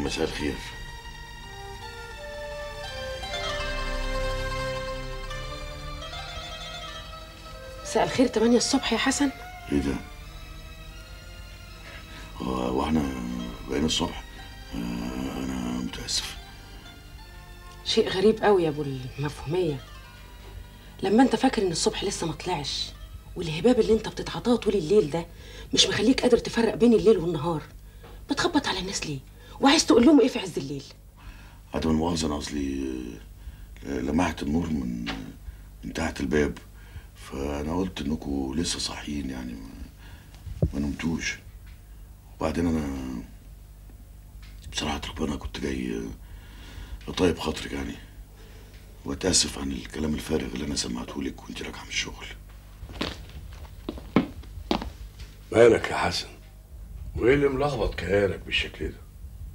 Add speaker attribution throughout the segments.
Speaker 1: مساء الخير
Speaker 2: مساء الخير 8 الصبح يا حسن
Speaker 1: ايه ده؟ هو واحنا بقينا الصبح آه، انا متاسف
Speaker 2: شيء غريب قوي يا ابو المفهوميه لما انت فاكر ان الصبح لسه ما طلعش والهباب اللي انت بتتعاطاه طول الليل ده مش مخليك قادر تفرق بين الليل والنهار بتخبط على الناس ليه وعايز تقول لهم ايه في عز الليل
Speaker 1: عدم المؤاخذه انا اصلي آه، لمعت النور من من تحت الباب فانا قلت انكم لسه صاحيين يعني ما, ما نمتوش وبعدين انا بصراحه ربنا كنت جاي آه، اطيب خاطرك يعني واتاسف عن الكلام الفارغ اللي انا سمعته لك وانت راجعه من الشغل
Speaker 3: مالك يا حسن وايه اللي ملخبط كيانك بالشكل ده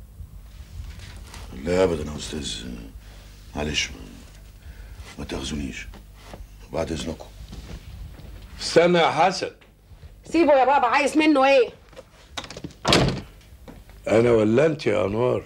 Speaker 1: لا ابدا يا استاذ معلش ما, ما تاخذونيش بعد اذنكم
Speaker 3: استنى يا حسن
Speaker 2: سيبه يا بابا عايز منه ايه
Speaker 3: انا ولا انت يا انوار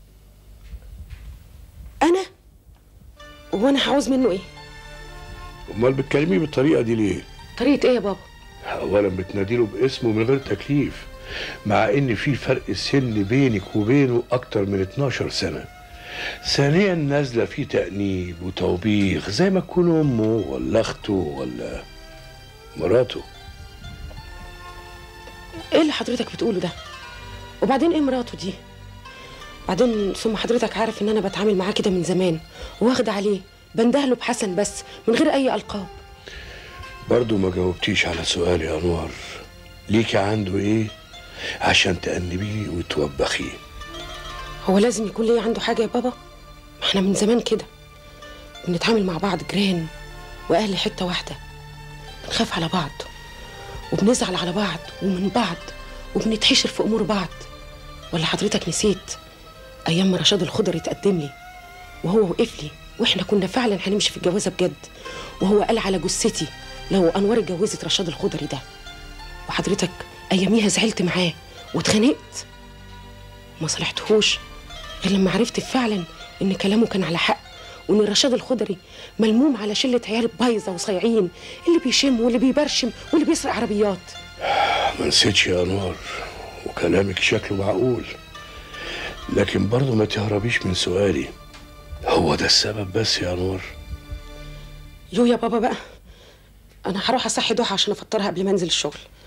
Speaker 2: انا هو انا هعوز منه ايه
Speaker 3: امال بتكلميه بالطريقه دي ليه
Speaker 2: طريقه ايه يا بابا
Speaker 3: اولا بتناديله باسمه من غير تكليف مع ان في فرق سن بينك وبينه اكتر من 12 سنه ثانيا نازله في تانيب وتوبيخ زي ما تكون امه ولا اخته ولا مراته
Speaker 2: ايه اللي حضرتك بتقوله ده وبعدين ايه مراته دي بعدين ثم حضرتك عارف ان انا بتعامل معاه كده من زمان واخد عليه بندهله بحسن بس من غير اي القاب
Speaker 3: برضو ما جاوبتيش على سؤالي يا انوار ليكي عنده ايه عشان تأنبيه وتوبخيه
Speaker 2: هو لازم يكون ليه عنده حاجه يا بابا ما احنا من زمان كده بنتعامل مع بعض جيران واهل حته واحده بنخاف على بعض وبنزعل على بعض ومن بعض وبنتحشر في امور بعض ولا حضرتك نسيت ايام ما رشاد الخضر يتقدم لي وهو وقف لي واحنا كنا فعلا هنمشي في الجوازه بجد وهو قال على جثتي لو انوار اتجوزت رشاد الخضري ده وحضرتك اياميها زعلت معاه واتخانقت ما صلحتهوش غير لما عرفت فعلا ان كلامه كان على حق وان رشاد الخضري ملموم على شله عيال بايظه وصايعين اللي بيشم واللي بيبرشم واللي بيسرق عربيات
Speaker 3: ما نسيتش يا انوار وكلامك شكله معقول لكن برضه ما تهربيش من سؤالي هو ده السبب بس يا انوار
Speaker 2: يو يا بابا بقى انا هروح اصحي ضحى عشان افطرها قبل ما انزل الشغل